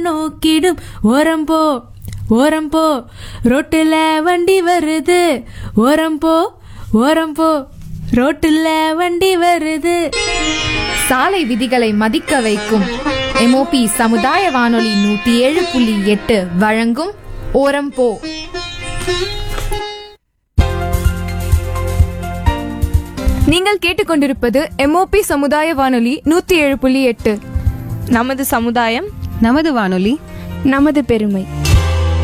நோக்கிடும் ஓரம் போ ஓரம் போ ரோட்டுல வண்டி வருது ஓரம் போ ஓரம் போ ரோட்டுல வண்டி வருது சாலை விதிகளை மதிக்க வைக்கும் எம்ஓபி சமுதாய வானொலி நூத்தி ஏழு புள்ளி எட்டு வழங்கும் ஓரம் போ நீங்கள் கேட்டுக்கொண்டிருப்பது எம்ஓபி சமுதாய வானொலி நூத்தி ஏழு புள்ளி எட்டு நமது சமுதாயம் நமது வானொலி நமது பெருமை